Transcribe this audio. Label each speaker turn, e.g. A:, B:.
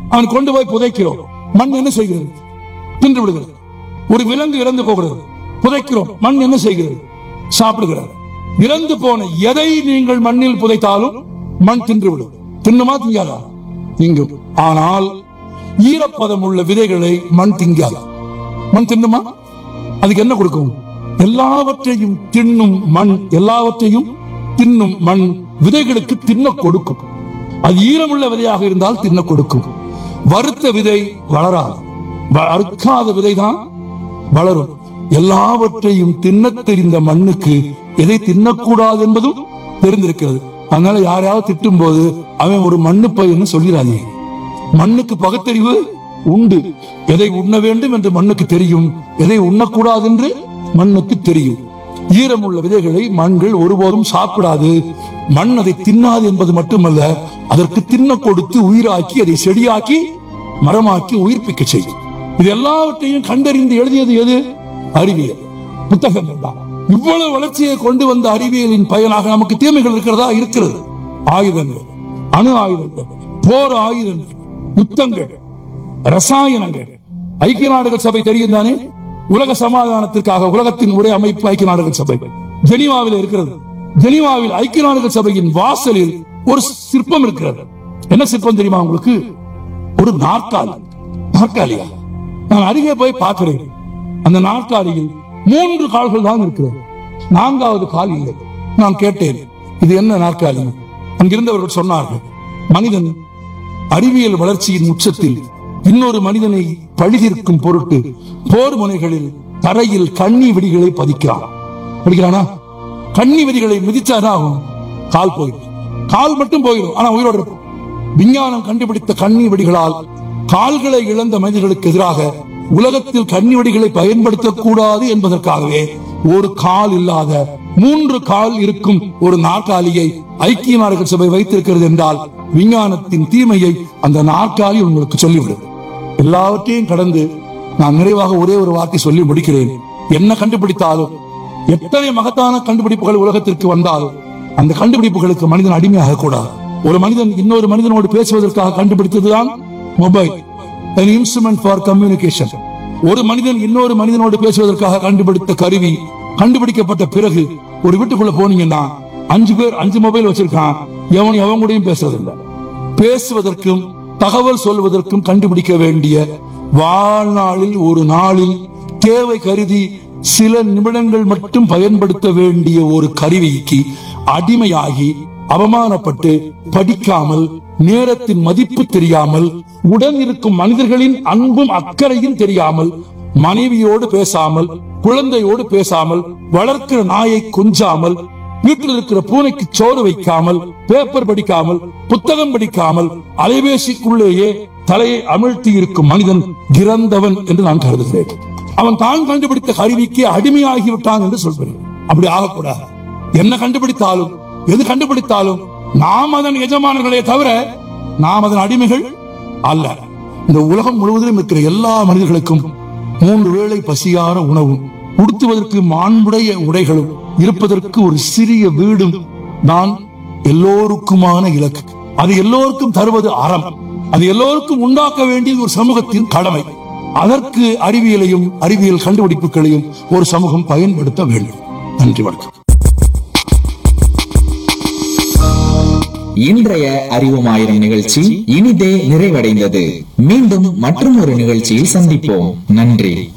A: அவன் கொண்டு போய் புதைக்கிறோம் மண் என்ன செய்கிறது தின்று விடுகிறது ஒரு விலங்கு இறந்து போகிறது புதைக்கிறோம் மண் என்ன செய்கிறது சாப்பிடுகிறது இறந்து போன எதை நீங்கள் மண்ணில் புதைத்தாலும் மண் தின்று விடும் தின்னுமா திங்காதா திங்கும் ஆனால் ஈரப்பதம் உள்ள விதைகளை மண் திங்காதா மண் தின்னுமா அதுக்கு என்ன கொடுக்கும் எல்லாவற்றையும் தின்னும் மண் எல்லாவற்றையும் தின்னும் மண் விதைகளுக்கு தின்ன கொடுக்கும் அது ஈரமுள்ள விதையாக இருந்தால் தின்ன கொடுக்கும் வறுத்த விதை வளராது வறுக்காத விதை தான் வளரும் எல்லாவற்றையும் தின்னத் தெரிந்த மண்ணுக்கு எதை தின்னக்கூடாது என்பதும் தெரிந்திருக்கிறது அதனால யாரையாவது திட்டும் போது அவன் ஒரு மண்ணு பையன்னு சொல்லிடாதீங்க மண்ணுக்கு பகுத்தறிவு உண்டு எதை உண்ண வேண்டும் என்று மண்ணுக்கு தெரியும் எதை உண்ணக்கூடாது என்று மண்ணுக்கு தெரியும் ஈரமுள்ள விதைகளை மண்கள் ஒருபோதும் சாப்பிடாது மண் அதை தின்னாது என்பது மட்டுமல்ல அதற்கு தின்ன கொடுத்து உயிராக்கி அதை செடியாக்கி மரமாக்கி உயிர்ப்பிக்க செய்யும் இது எல்லாவற்றையும் கண்டறிந்து எழுதியது எது அறிவியல் புத்தகங்கள் தான் இவ்வளவு வளர்ச்சியை கொண்டு வந்த அறிவியலின் பயனாக நமக்கு தீமைகள் இருக்கிறதா இருக்கிறது ஆயுதங்கள் அணு ஆயுதங்கள் போர் ஆயுதங்கள் யுத்தங்கள் ரசாயனங்கள் ஐக்கிய நாடுகள் சபை தெரியும் தானே உலக சமாதானத்திற்காக உலகத்தின் ஒரே அமைப்பு ஐக்கிய நாடுகள் சபை ஜெனீவாவில் இருக்கிறது ஜெனீவாவில் ஐக்கிய நாடுகள் சபையின் வாசலில் ஒரு சிற்பம் இருக்கிறது என்ன சிற்பம் தெரியுமா உங்களுக்கு ஒரு நாற்காலி நாற்காலியா நான் அருகே போய் பார்க்கிறேன் அந்த நாற்காலியில் மூன்று கால்கள் தான் இருக்கிறது நான்காவது கால் இல்லை நான் கேட்டேன் இது என்ன நாற்காலி அங்கிருந்தவர்கள் சொன்னார்கள் மனிதன் அறிவியல் வளர்ச்சியின் உச்சத்தில் இன்னொரு மனிதனை பழிதீர்க்கும் பொருட்டு போர் முனைகளில் தரையில் கண்ணி வெடிகளை பதிக்கிறான் படிக்கிறானா கண்ணி வெடிகளை மிதிச்சாதான் ஆகும் கால் போயிடும் கால் மட்டும் போயிடும் ஆனா உயிரோடு இருக்கும் விஞ்ஞானம் கண்டுபிடித்த கண்ணி வெடிகளால் கால்களை இழந்த மனிதர்களுக்கு எதிராக உலகத்தில் கண்ணி வெடிகளை பயன்படுத்தக்கூடாது என்பதற்காகவே ஒரு கால் இல்லாத மூன்று கால் இருக்கும் ஒரு நாற்காலியை ஐக்கிய நாடுகள் சபை வைத்திருக்கிறது என்றால் விஞ்ஞானத்தின் தீமையை அந்த நாற்காலி உங்களுக்கு சொல்லிவிடும் எல்லாவற்றையும் கடந்து நான் நிறைவாக ஒரே ஒரு வார்த்தை சொல்லி முடிக்கிறேன் என்ன கண்டுபிடித்தாலும் எத்தனை மகத்தான கண்டுபிடிப்புகள் உலகத்திற்கு வந்தாலும் அந்த கண்டுபிடிப்புகளுக்கு மனிதன் அடிமையாக கூடாது ஒரு மனிதன் இன்னொரு மனிதனோடு பேசுவதற்காக கண்டுபிடித்ததுதான் mobile an instrument for communication ஒரு மனிதன் இன்னொரு மனிதனோடு பேசுவதற்காக கண்டுபிடித்த கருவி கண்டுபிடிக்கப்பட்ட பிறகு ஒரு வீட்டுக்குள்ள போனீங்கன்னா அஞ்சு பேர் அஞ்சு மொபைல் வச்சிருக்கான் எவன் எவன் கூடயும் பேசுறதில்லை பேசுவதற்கும் தகவல் சொல்வதற்கும் கண்டுபிடிக்க வேண்டிய வாழ்நாளில் ஒரு நாளில் தேவை கருதி சில நிமிடங்கள் மட்டும் பயன்படுத்த வேண்டிய ஒரு கருவிக்கு அடிமையாகி அவமானப்பட்டு படிக்காமல் நேரத்தின் மதிப்பு தெரியாமல் உடன் இருக்கும் மனிதர்களின் அன்பும் அக்கறையும் தெரியாமல் மனைவியோடு பேசாமல் குழந்தையோடு பேசாமல் வளர்க்கிற நாயை கொஞ்சாமல் வீட்டில் இருக்கிற பூனைக்கு சோறு வைக்காமல் பேப்பர் படிக்காமல் புத்தகம் படிக்காமல் அலைபேசிக்குள்ளேயே தலையை அமிழ்த்தி இருக்கும் மனிதன் இறந்தவன் என்று நான் கருதுகிறேன் அவன் தான் கண்டுபிடித்த கருவிக்கு அடிமையாகி விட்டான் என்று சொல்கிறேன் அப்படி ஆகக்கூடாது என்ன கண்டுபிடித்தாலும் எது கண்டுபிடித்தாலும் நாம் அதன் எஜமானர்களே தவிர நாம் அதன் அடிமைகள் அல்ல இந்த உலகம் முழுவதிலும் இருக்கிற எல்லா மனிதர்களுக்கும் மூன்று வேளை பசியான உணவும் உடுத்துவதற்கு மாண்புடைய உடைகளும் இருப்பதற்கு ஒரு சிறிய வீடும் தான் எல்லோருக்குமான இலக்கு அது எல்லோருக்கும் தருவது அறம் அது எல்லோருக்கும் உண்டாக்க வேண்டியது ஒரு சமூகத்தின் கடமை அதற்கு அறிவியலையும் அறிவியல் கண்டுபிடிப்புகளையும் ஒரு சமூகம் பயன்படுத்த வேண்டும் நன்றி வணக்கம்
B: இன்றைய அறிவுமாயிரம் நிகழ்ச்சி இனிதே நிறைவடைந்தது மீண்டும் மற்றும் ஒரு நிகழ்ச்சியில் சந்திப்போம் நன்றி